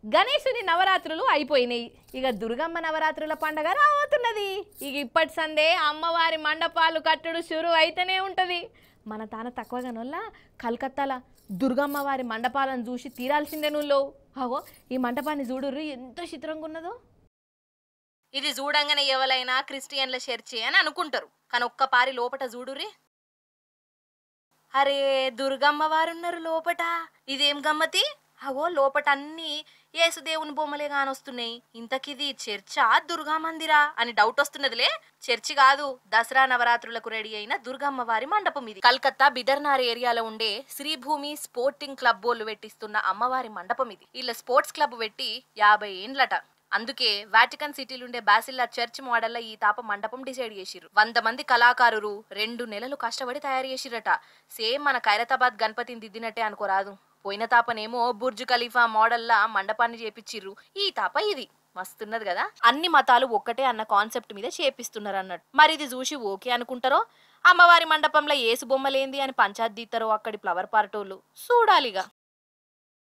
గణేశుని నవరాత్రులు అయిపోయినాయి ఇక దుర్గమ్మ నవరాత్రుల పండగ రాబోతున్నది ఇక ఇప్పటి సందే అమ్మవారి మండపాలు కట్టుడు షురు అయితేనే ఉంటది మన తాన తక్కువగానొల్ల కలకత్తాల దుర్గమ్మ వారి మండపాలను చూసి తీరాల్సిందే నువ్వు అగో ఈ మండపాన్ని చూడుర్రి ఎంత చిత్రంగా ఉన్నదో ఇది చూడంగానే ఎవరైనా క్రిస్టియన్ల చర్చి అని అనుకుంటారు కానీ ఒక్క పారి లోపట చూడురి అరే దుర్గమ్మ వారున్నారు లోపట ఇదేం గమ్మతి అవో లోపట అన్ని యేసుదేవుని బొమ్మలే కానొస్తున్నాయి ఇంతకిది చర్చా దుర్గా మందిరా అని డౌట్ వస్తున్నదిలే చర్చి కాదు దసరా నవరాత్రులకు రెడీ అయిన దుర్గమ్మ వారి మండపం ఇది కల్కత్తా బిదర్నార్ ఏరియాలో ఉండే శ్రీభూమి స్పోర్టింగ్ క్లబ్ బోర్లు పెట్టిస్తున్న అమ్మవారి మండపం ఇది వీళ్ళ స్పోర్ట్స్ క్లబ్ పెట్టి యాభై ఏండ్లట అందుకే వాటికన్ సిటీలుండే బాసిల్లా చర్చ్ మోడల్లో ఈ తాప మండపం డిసైడ్ చేసిర్రు వంద మంది కళాకారులు రెండు నెలలు కష్టపడి తయారు చేసిరట సేమ్ మన ఖైరతాబాద్ గణపతిని దిద్దినట్టే అనుకోరాదు పోయిన తాపనేమో బుర్జ్ ఖలీఫా మోడల్లా మండపాన్ని చేపిచ్చిర్రు ఈ తాప ఇది మస్తున్నది కదా అన్ని మతాలు ఒక్కటే అన్న కాన్సెప్ట్ మీద చేపిస్తున్నారు అన్నట్టు మరి ఇది చూసి ఓకే అనుకుంటారో అమ్మవారి మండపంలో ఏసు బొమ్మలేంది అని పంచాయత్ తీస్తారో అక్కడి ఫ్లవర్ పార్టోళ్ళు చూడాలిగా